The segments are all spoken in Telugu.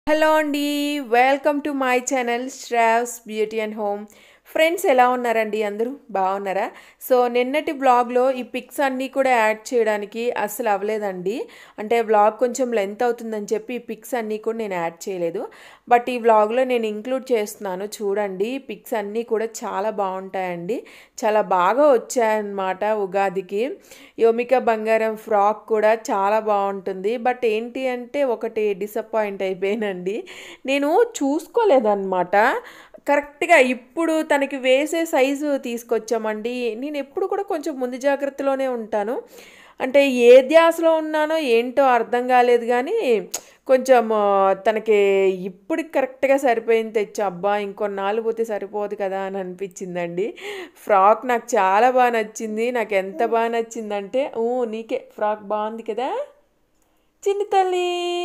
హలో అండి welcome to my channel Shravs beauty and home friends ఎలా ఉన్నారండి అందరూ బాగున్నారా సో నిన్నటి బ్లాగ్లో ఈ పిక్స్ అన్నీ కూడా యాడ్ చేయడానికి అస్సలు అవ్వలేదండి అంటే బ్లాగ్ కొంచెం లెంత్ అవుతుందని చెప్పి ఈ పిక్స్ అన్నీ కూడా నేను యాడ్ చేయలేదు బట్ ఈ బ్లాగ్లో నేను ఇంక్లూడ్ చేస్తున్నాను చూడండి పిక్స్ అన్నీ కూడా చాలా బాగుంటాయండి చాలా బాగా వచ్చాయన్నమాట ఉగాదికి యోమిక బంగారం ఫ్రాక్ కూడా చాలా బాగుంటుంది బట్ ఏంటి అంటే ఒకటి డిసప్పాయింట్ అయిపోయానండి నేను చూసుకోలేదన్నమాట కరెక్ట్గా ఇప్పుడు తనకి వేసే సైజు తీసుకొచ్చామండి నేను ఎప్పుడు కూడా కొంచెం ముందు జాగ్రత్తలోనే ఉంటాను అంటే ఏ ధ్యాసలో ఉన్నానో ఏంటో అర్థం కాలేదు కానీ కొంచెం తనకి ఇప్పుడు కరెక్ట్గా సరిపోయింది తెచ్చు అబ్బా ఇంకొన్నాళ్ళు పోతే సరిపోదు కదా అని అనిపించిందండి ఫ్రాక్ నాకు చాలా బాగా నచ్చింది నాకు ఎంత బాగా నచ్చిందంటే ఊ నీకే ఫ్రాక్ బాగుంది కదా చిన్ని తల్లి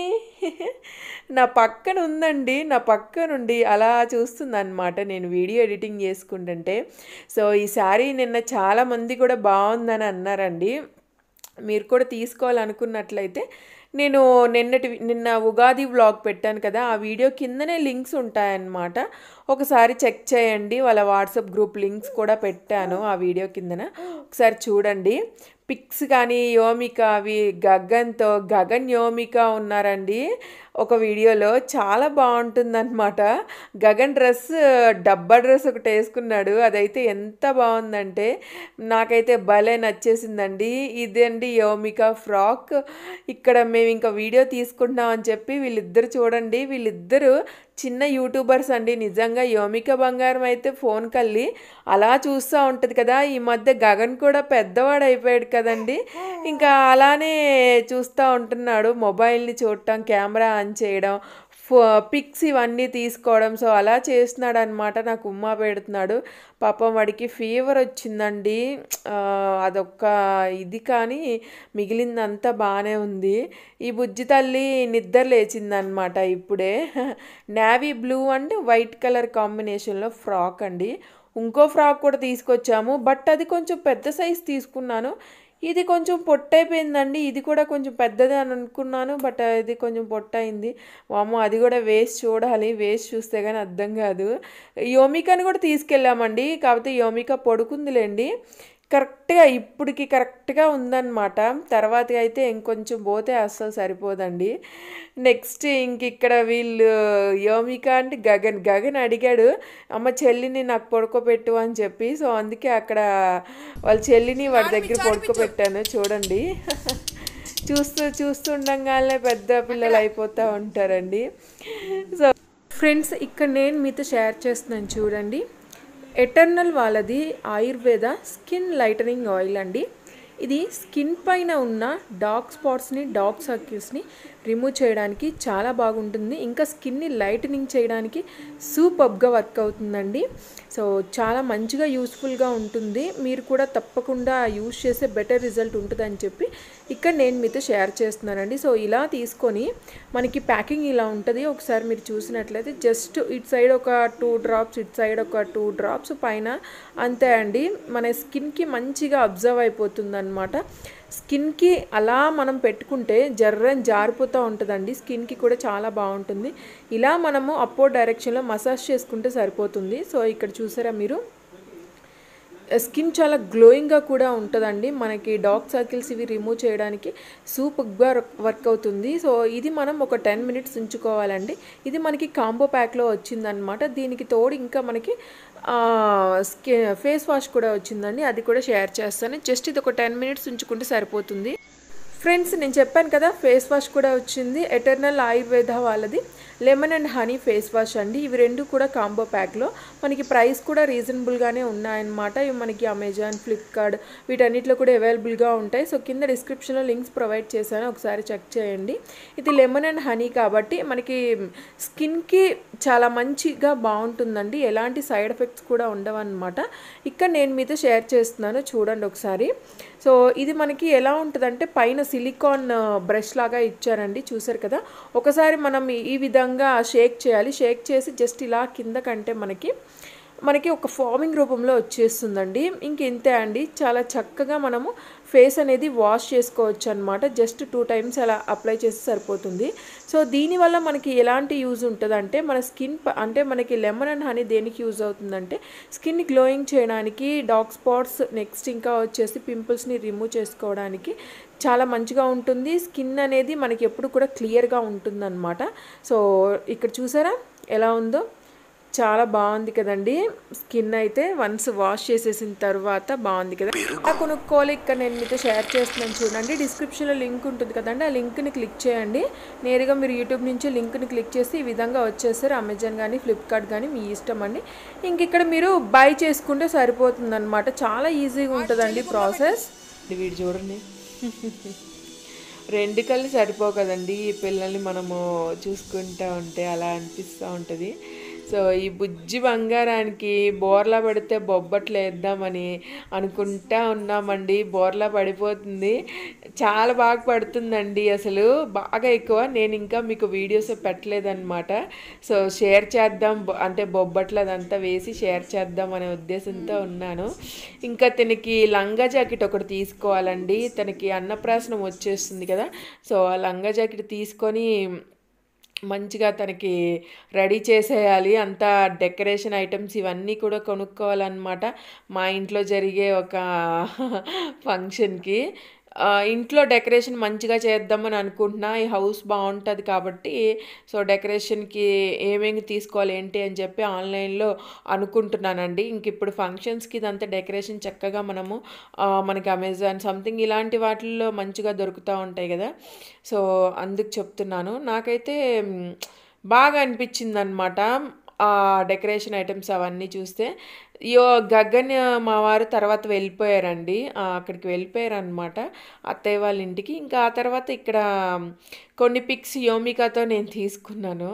నా పక్కన ఉందండి నా పక్క నుండి అలా చూస్తుంది అనమాట నేను వీడియో ఎడిటింగ్ చేసుకుంటుంటే సో ఈ శారీ నిన్న చాలామంది కూడా బాగుందని అన్నారండి మీరు కూడా తీసుకోవాలనుకున్నట్లయితే నేను నిన్నటి నిన్న ఉగాది వ్లాగ్ పెట్టాను కదా ఆ వీడియో కిందనే లింక్స్ ఉంటాయన్నమాట ఒకసారి చెక్ చేయండి వాళ్ళ వాట్సాప్ గ్రూప్ లింక్స్ కూడా పెట్టాను ఆ వీడియో కిందన ఒకసారి చూడండి పిక్స్ కానీ యోమిక అవి గగన్తో గగన్ యోమిక ఉన్నారండి ఒక వీడియోలో చాలా బాగుంటుందన్నమాట గగన్ డ్రెస్ డబ్బా డ్రెస్ ఒకటి వేసుకున్నాడు అదైతే ఎంత బాగుందంటే నాకైతే భలే నచ్చేసిందండి ఇదండి యోమిక ఫ్రాక్ ఇక్కడ మేము ఇంకా వీడియో తీసుకుంటున్నాం అని చెప్పి వీళ్ళిద్దరు చూడండి వీళ్ళిద్దరు చిన్న యూట్యూబర్స్ అండి నిజంగా యోమిక బంగారం అయితే ఫోన్ కల్లి అలా చూస్తూ ఉంటుంది కదా ఈ మధ్య గగన్ కూడా పెద్దవాడు అయిపోయాడు కదండి ఇంకా అలానే చూస్తూ ఉంటున్నాడు మొబైల్ని చూడటం కెమెరా ఆన్ చేయడం పిక్స్ ఇవన్నీ తీసుకోవడం సో అలా చేస్తున్నాడు అనమాట నాకు ఉమ్మా పెడుతున్నాడు పాపం వాడికి ఫీవర్ వచ్చిందండి అదొక్క ఇది కానీ మిగిలిందంతా బాగానే ఉంది ఈ బుజ్జి తల్లి నిద్ర లేచిందనమాట ఇప్పుడే navy blue and white colour కాంబినేషన్లో ఫ్రాక్ అండి ఇంకో ఫ్రాక్ కూడా తీసుకొచ్చాము బట్ అది కొంచెం పెద్ద సైజ్ తీసుకున్నాను ఇది కొంచెం పొట్టైపోయిందండి ఇది కూడా కొంచెం పెద్దది అని అనుకున్నాను బట్ ఇది కొంచెం పొట్టయింది వామో అది కూడా వేస్ట్ చూడాలి వేస్ట్ చూస్తే కానీ అర్థం కాదు యోమికని కూడా తీసుకెళ్ళామండి కాకపోతే యోమిక పడుకుందిలేండి కరెక్ట్గా ఇప్పటికి కరెక్ట్గా ఉందన్నమాట తర్వాత అయితే ఇంకొంచెం పోతే అస్సలు సరిపోదండి నెక్స్ట్ ఇంక ఇక్కడ వీళ్ళు యోమిక అంటే గగన్ గగన్ అడిగాడు అమ్మ చెల్లిని నాకు పడుకోబెట్టు అని చెప్పి సో అందుకే అక్కడ వాళ్ళ చెల్లిని వాడి దగ్గర పడుకోబెట్టాను చూడండి చూస్తూ చూస్తుండగానే పెద్ద పిల్లలు అయిపోతూ ఉంటారండి సో ఫ్రెండ్స్ ఇక్కడ నేను మీతో షేర్ చేస్తున్నాను చూడండి ఎటర్నల్ వాళ్ళది ఆయుర్వేద స్కిన్ లైటనింగ్ ఆయిల్ అండి ఇది స్కిన్ పైన ఉన్న డార్క్ స్పాట్స్ని డార్క్ సర్కిల్స్ని రిమూవ్ చేయడానికి చాలా బాగుంటుంది ఇంకా స్కిన్ని లైటనింగ్ చేయడానికి సూపర్గా వర్క్ అవుతుందండి సో చాలా మంచిగా యూస్ఫుల్గా ఉంటుంది మీరు కూడా తప్పకుండా యూస్ చేసే బెటర్ రిజల్ట్ ఉంటుందని చెప్పి ఇక్కడ నేను మీతో షేర్ చేస్తున్నానండి సో ఇలా తీసుకొని మనకి ప్యాకింగ్ ఇలా ఉంటుంది ఒకసారి మీరు చూసినట్లయితే జస్ట్ ఇటు సైడ్ ఒక టూ డ్రాప్స్ ఇటు సైడ్ ఒక టూ డ్రాప్స్ పైన అంతే అండి మన స్కిన్కి మంచిగా అబ్జర్వ్ అయిపోతుంది అనమాట స్కిన్కి అలా మనం పెట్టుకుంటే జర్రని జారిపోతూ ఉంటుందండి స్కిన్కి కూడా చాలా బాగుంటుంది ఇలా మనము అప్పో డైరెక్షన్లో మసాజ్ చేసుకుంటే సరిపోతుంది సో ఇక్కడ చూసారా మీరు స్కిన్ చాలా గ్లోయింగ్గా కూడా ఉంటుందండి మనకి డార్క్ సర్కిల్స్ ఇవి రిమూవ్ చేయడానికి సూపర్గా వర్క్ అవుతుంది సో ఇది మనం ఒక టెన్ మినిట్స్ ఉంచుకోవాలండి ఇది మనకి కాంబో ప్యాక్లో వచ్చిందనమాట దీనికి తోడు ఇంకా మనకి స్కిన్ ఫేస్ వాష్ కూడా వచ్చిందండి అది కూడా షేర్ చేస్తాను జస్ట్ ఇది ఒక టెన్ మినిట్స్ ఉంచుకుంటే సరిపోతుంది ఫ్రెండ్స్ నేను చెప్పాను కదా ఫేస్ వాష్ కూడా వచ్చింది ఎటర్నల్ ఆయుర్వేద వాళ్ళది lemon and honey face wash అండి ఇవి రెండు కూడా కాంబో ప్యాక్లో మనకి ప్రైస్ కూడా రీజనబుల్గానే ఉన్నాయన్నమాట ఇవి మనకి అమెజాన్ ఫ్లిప్కార్ట్ వీటన్నిటిలో కూడా అవైలబుల్గా ఉంటాయి సో కింద డిస్క్రిప్షన్లో లింక్స్ ప్రొవైడ్ చేశాను ఒకసారి చెక్ చేయండి ఇది లెమన్ అండ్ హనీ కాబట్టి మనకి స్కిన్కి చాలా మంచిగా బాగుంటుందండి ఎలాంటి సైడ్ ఎఫెక్ట్స్ కూడా ఉండవన్నమాట ఇక్కడ నేను మీతో షేర్ చేస్తున్నాను చూడండి ఒకసారి సో ఇది మనకి ఎలా ఉంటుందంటే పైన సిలికాన్ బ్రష్ లాగా ఇచ్చారండి చూసారు కదా ఒకసారి మనం ఈ విధంగా షేక్ చేయాలి షేక్ చేసి జస్ట్ ఇలా కింద కంటే మనకి మనకి ఒక ఫార్మింగ్ రూపంలో వచ్చేస్తుందండి ఇంక ఇంతే అండి చాలా చక్కగా మనము ఫేస్ అనేది వాష్ చేసుకోవచ్చు అనమాట జస్ట్ టూ టైమ్స్ అలా అప్లై చేస్తే సరిపోతుంది సో దీనివల్ల మనకి ఎలాంటి యూజ్ ఉంటుందంటే మన స్కిన్ అంటే మనకి లెమన్ అండ్ హనీ దేనికి యూజ్ అవుతుందంటే స్కిన్ గ్లోయింగ్ చేయడానికి డార్క్ స్పాట్స్ నెక్స్ట్ ఇంకా వచ్చేసి పింపుల్స్ని రిమూవ్ చేసుకోవడానికి చాలా మంచిగా ఉంటుంది స్కిన్ అనేది మనకి ఎప్పుడు కూడా క్లియర్గా ఉంటుందన్నమాట సో ఇక్కడ చూసారా ఎలా ఉందో చాలా బాగుంది కదండి స్కిన్ అయితే వన్స్ వాష్ చేసేసిన తర్వాత బాగుంది కదా ఎలా కొనుక్కోవాలి ఇక్కడ నేను మీతో షేర్ చేస్తున్నాను చూడండి డిస్క్రిప్షన్లో లింక్ ఉంటుంది కదండి ఆ లింక్ని క్లిక్ చేయండి నేరుగా మీరు యూట్యూబ్ నుంచి లింక్ని క్లిక్ చేసి ఈ విధంగా వచ్చేస్తారు అమెజాన్ కానీ ఫ్లిప్కార్ట్ కానీ మీ ఇష్టం అండి ఇంక ఇక్కడ మీరు బై చేసుకుంటే సరిపోతుంది చాలా ఈజీగా ఉంటుందండి ప్రాసెస్ వీడు చూడండి రెండు కళ్ళు సరిపో కదండి ఈ పిల్లల్ని మనము చూసుకుంటూ ఉంటే అలా అనిపిస్తూ ఉంటుంది సో ఈ బుజ్జి బంగారానికి బోర్లా పడితే బొబ్బట్లు వేద్దామని అనుకుంటా ఉన్నామండి బోర్లా పడిపోతుంది చాలా బాగా పడుతుందండి అసలు బాగా ఎక్కువ నేను ఇంకా మీకు వీడియోస్ పెట్టలేదన్నమాట సో షేర్ చేద్దాం బొ- అంటే బొబ్బట్లు అదంతా వేసి షేర్ చేద్దాం అనే ఉద్దేశంతో ఉన్నాను ఇంకా తనకి లంగా జాకెట్ ఒకటి తీసుకోవాలండి తనకి అన్నప్రాసనం వచ్చేస్తుంది కదా సో ఆ లంగా జాకెట్ తీసుకొని మంచిగా తనకి రెడీ చేసేయాలి అంతా డెకరేషన్ ఐటమ్స్ ఇవన్నీ కూడా కొనుక్కోవాలన్నమాట మా ఇంట్లో జరిగే ఒక ఫంక్షన్కి ఆ, ఇంట్లో డెకరేషన్ మంచిగా చేద్దామని అనుకుంటున్నా ఈ హౌస్ బాగుంటుంది కాబట్టి సో డెకరేషన్కి ఏమేమి తీసుకోవాలి ఏంటి అని చెప్పి ఆన్లైన్లో అనుకుంటున్నానండి ఇంక ఇప్పుడు ఫంక్షన్స్కి ఇదంతా డెకరేషన్ చక్కగా మనము ఆ, మనకి అమెజాన్ సంథింగ్ ఇలాంటి వాటిల్లో మంచిగా దొరుకుతూ ఉంటాయి కదా సో అందుకు చెప్తున్నాను నాకైతే మ్, బాగా అనిపించింది అనమాట ఆ డెకరేషన్ ఐటమ్స్ అవన్నీ చూస్తే యో గగన్ మా వారు తర్వాత వెళ్ళిపోయారండి ఆ, అక్కడికి వెళ్ళిపోయారు అనమాట అత్తయ్య వాళ్ళ ఇంటికి ఇంకా ఆ తర్వాత ఇక్కడ కొన్ని పిక్స్ యోమికాతో నేను తీసుకున్నాను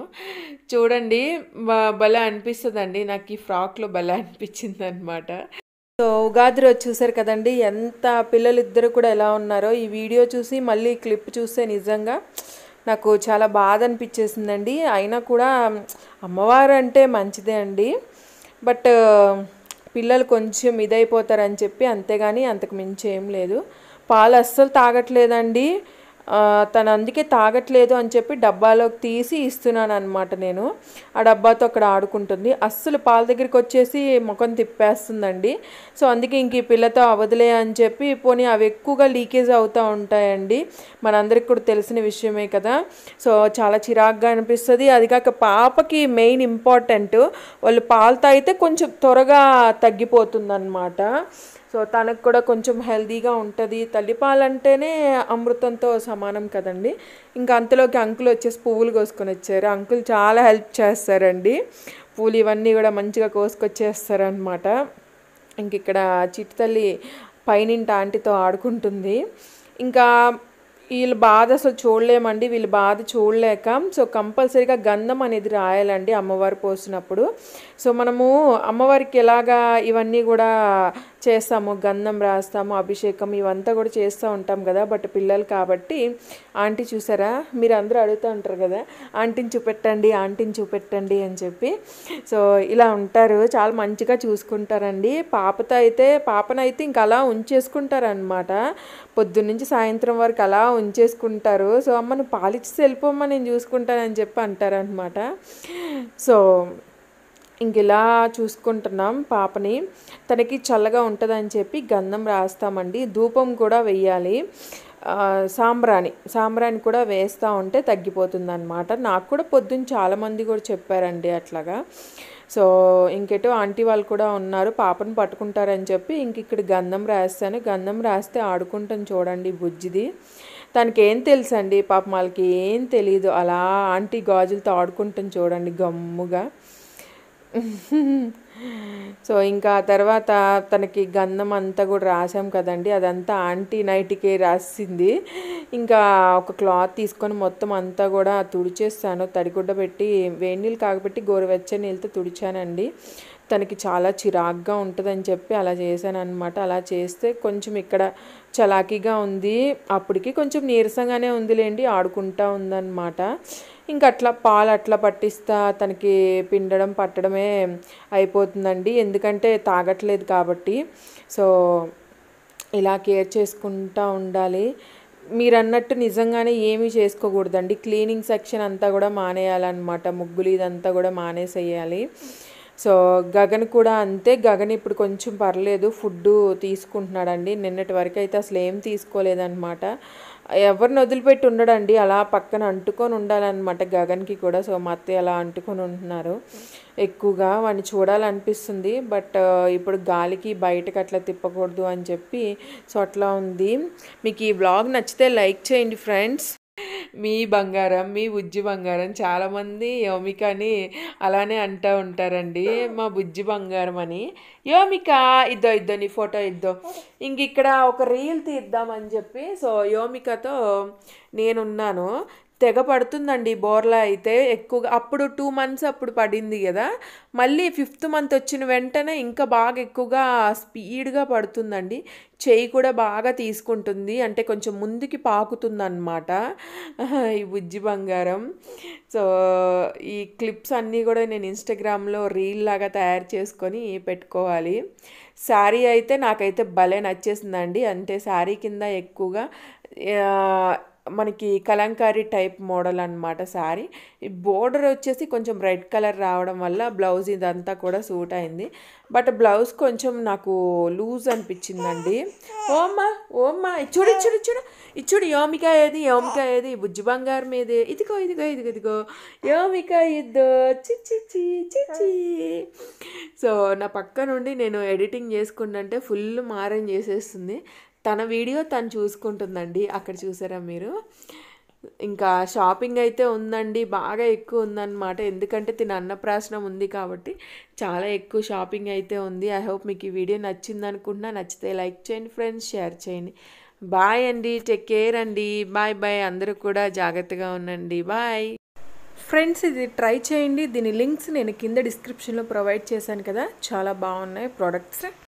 చూడండి బ- భలే అనిపిస్తుందండి నాకు ఈ ఫ్రాక్లో భలే అనిపించింది అనమాట సో ఉగాది రోజు చూసారు కదండి ఎంత పిల్లలు ఇద్దరు కూడా ఎలా ఉన్నారో ఈ వీడియో చూసి మళ్ళీ క్లిప్ చూస్తే నిజంగా నాకు చాలా బాధ అనిపించేసిందండి అయినా కూడా అమ్మవారు అంటే మంచిదే అండి బట్ పిల్లలు కొంచెం ఇదైపోతారని చెప్పి అంతేగాని అంతకు మించి ఏం లేదు పాలు అస్సలు తాగట్లేదండి ఆ, తను అందుకే తాగట్లేదు అని చెప్పి డబ్బాలోకి తీసి ఇస్తున్నాను అనమాట నేను ఆ డబ్బాతో అక్కడ ఆడుకుంటుంది అస్సలు పాల దగ్గరికి వచ్చేసి ముఖం తిప్పేస్తుందండి సో అందుకే ఇంక ఈ పిల్లతో అవదులే అని చెప్పి పోనీ అవి ఎక్కువగా లీకేజ్ అవుతూ ఉంటాయండి మనందరికి కూడా తెలిసిన విషయమే కదా సో చాలా చిరాగ్గా అనిపిస్తుంది అది కాక పాపకి మెయిన్ ఇంపార్టెంట్ వాళ్ళు పాలు తాగితే కొంచెం త్వరగా తగ్గిపోతుంది సో తనకు కూడా కొంచెం హెల్తీగా ఉంటుంది తల్లిపాలు అంటేనే అమృతంతో సమానం కదండి ఇంకా అంతలోకి అంకుల్ వచ్చేసి పువ్వులు కోసుకొని వచ్చారు అంకుల్ చాలా హెల్ప్ చేస్తారండి పూలు ఇవన్నీ కూడా మంచిగా కోసుకొచ్చేస్తారనమాట ఇంక ఇక్కడ చిట్టి తల్లి పైనింటి ఆంటీతో ఆడుకుంటుంది ఇంకా వీళ్ళ బాధ అసలు చూడలేమండి వీళ్ళ బాధ చూడలేక సో కంపల్సరీగా గంధం అనేది రాయాలండి అమ్మవారు పోసినప్పుడు సో మనము అమ్మవారికి ఎలాగా ఇవన్నీ కూడా చేస్తాము గంధం రాస్తాము అభిషేకం ఇవంతా కూడా చేస్తూ ఉంటాం కదా బట్ పిల్లలు కాబట్టి ఆంటీ చూసారా మీరు అందరూ అడుగుతూ ఉంటారు కదా ఆంటీని చూపెట్టండి ఆంటీని చూపెట్టండి అని చెప్పి సో ఇలా ఉంటారు చాలా మంచిగా చూసుకుంటారండి పాపతో అయితే పాపనైతే ఇంకా అలా ఉంచేసుకుంటారనమాట పొద్దున్నుంచి సాయంత్రం వరకు అలా ఉంచేసుకుంటారు సో అమ్మ నువ్వు పాలిచ్చి వెళ్ళిపోమ్మా నేను చూసుకుంటానని చెప్పి అంటారనమాట సో ఇంక ఇలా చూసుకుంటున్నాం పాపని తనకి చల్లగా ఉంటుందని చెప్పి గంధం రాస్తామండి ధూపం కూడా వెయ్యాలి ఆ, సాంబ్రాణి సాంబ్రాణి కూడా వేస్తూ ఉంటే తగ్గిపోతుంది అనమాట నాకు కూడా పొద్దున్న చాలామంది కూడా చెప్పారండి అట్లాగా సో ఇంకెటో ఆంటీ వాళ్ళు కూడా ఉన్నారు పాపను పట్టుకుంటారని చెప్పి ఇంక ఇక్కడ గంధం రాస్తాను గంధం రాస్తే ఆడుకుంటాను చూడండి బుజ్జిది తనకి ఏం తెలుసు అండి పాపం వాళ్ళకి ఏం తెలియదు అలా ఆంటీ గాజులతో ఆడుకుంటాను చూడండి గమ్ముగా సో ఇంకా ఆ తర్వాత తనకి గంధం అంతా కూడా రాసాం కదండి అదంతా ఆంటీ నైట్కి రాసింది ఇంకా ఒక క్లాత్ తీసుకొని మొత్తం అంతా కూడా తుడిచేస్తాను తడిగుడ్డ పెట్టి వేడి నీళ్ళు కాగబెట్టి గోరువెచ్చని నీళ్ళతో తుడిచానండి తనకి చాలా చిరాగ్గా ఉంటుందని చెప్పి అలా చేశాను అనమాట అలా చేస్తే కొంచెం ఇక్కడ చలాకీగా ఉంది అప్పటికి కొంచెం నీరసంగానే ఉందిలేండి ఆడుకుంటా ఉందన్నమాట ఇంకా అట్లా పాలు అట్లా పట్టిస్తా తనకి పిండడం పట్టడమే అయిపోతుందండి ఎందుకంటే తాగట్లేదు కాబట్టి సో ఇలా కేర్ చేసుకుంటూ ఉండాలి మీరు అన్నట్టు నిజంగానే ఏమీ చేసుకోకూడదండి క్లీనింగ్ సెక్షన్ అంతా కూడా మానేయాలన్నమాట ముగ్గులు ఇదంతా కూడా మానేసేయాలి సో గగన్ కూడా అంతే గగన్ ఇప్పుడు కొంచెం పర్లేదు ఫుడ్ తీసుకుంటున్నాడండి నిన్నటి వరకు అయితే అసలు ఏం తీసుకోలేదన్నమాట ఎవరిని వదిలిపెట్టి ఉండడండి అలా పక్కన అంటుకొని ఉండాలన్నమాట గగన్కి కూడా సో మా అత్తయ్య అలా అంటుకొని ఉంటున్నారు ఎక్కువగా వాడిని చూడాలనిపిస్తుంది బట్ ఇప్పుడు గాలికి బయటకు అట్లా తిప్పకూడదు అని చెప్పి సో అట్లా ఉంది మీకు ఈ బ్లాగ్ నచ్చితే లైక్ చేయండి ఫ్రెండ్స్ మీ బంగారం మీ బుజ్జి బంగారం చాలామంది యోమికని అలానే అంటూ ఉంటారండి మా బుజ్జి బంగారం అని యోమిక ఇద్దో ఇద్దో నీ ఫోటో ఇద్దో ఇంక ఇక్కడ ఒక రీల్ తీద్దామని చెప్పి సో యోమికతో నేనున్నాను తెగ పడుతుందండి బోర్లా అయితే ఎక్కువగా అప్పుడు టూ మంత్స్ అప్పుడు పడింది కదా మళ్ళీ ఫిఫ్త్ మంత్ వచ్చిన వెంటనే ఇంకా బాగా ఎక్కువగా స్పీడ్గా పడుతుందండి చేయి కూడా బాగా తీసుకుంటుంది అంటే కొంచెం ముందుకి పాకుతుంది అనమాట ఈ బుజ్జి బంగారం సో ఈ క్లిప్స్ అన్నీ కూడా నేను ఇన్స్టాగ్రామ్లో రీల్ లాగా తయారు చేసుకొని పెట్టుకోవాలి శారీ అయితే నాకైతే భలే నచ్చేసిందండి అంటే శారీ కింద ఎక్కువగా మనకి కలంకారీ టైప్ మోడల్ అనమాట శారీ ఈ బోర్డర్ వచ్చేసి కొంచెం రెడ్ కలర్ రావడం వల్ల బ్లౌజ్ ఇదంతా కూడా సూట్ అయింది బట్ బ్లౌజ్ కొంచెం నాకు లూజ్ అనిపించిందండి ఓమ్మా ఓమ్మా ఇచ్చుడు ఇచ్చుడు ఇచ్చుడు ఇచ్చుడు యోమిక ఏది యోమిక ఏది బుజ్జి బంగారం ఏది ఇదిగో ఇదిగో ఇదిగో ఇదిగో యోమిక ఇద్దో చిచ్చి చిచ్చి సో నా పక్క నుండి నేను ఎడిటింగ్ చేసుకుంటుంటే ఫుల్ మారం చేసేస్తుంది తన వీడియో తను చూసుకుంటుందండి అక్కడ చూసారా మీరు ఇంకా షాపింగ్ అయితే ఉందండి బాగా ఎక్కువ ఉందన్నమాట ఎందుకంటే తిన అన్నప్రాసనం ఉంది కాబట్టి చాలా ఎక్కువ షాపింగ్ అయితే ఉంది ఐ హోప్ మీకు ఈ వీడియో నచ్చింది అనుకుంటున్నా నచ్చితే లైక్ చేయండి ఫ్రెండ్స్ షేర్ చేయండి బాయ్ అండి టేక్ కేర్ అండి బాయ్ బాయ్ అందరూ కూడా జాగ్రత్తగా ఉండండి బాయ్ ఫ్రెండ్స్ ఇది ట్రై చేయండి దీని లింక్స్ నేను కింద డిస్క్రిప్షన్లో ప్రొవైడ్ చేశాను కదా చాలా బాగున్నాయి ప్రోడక్ట్స్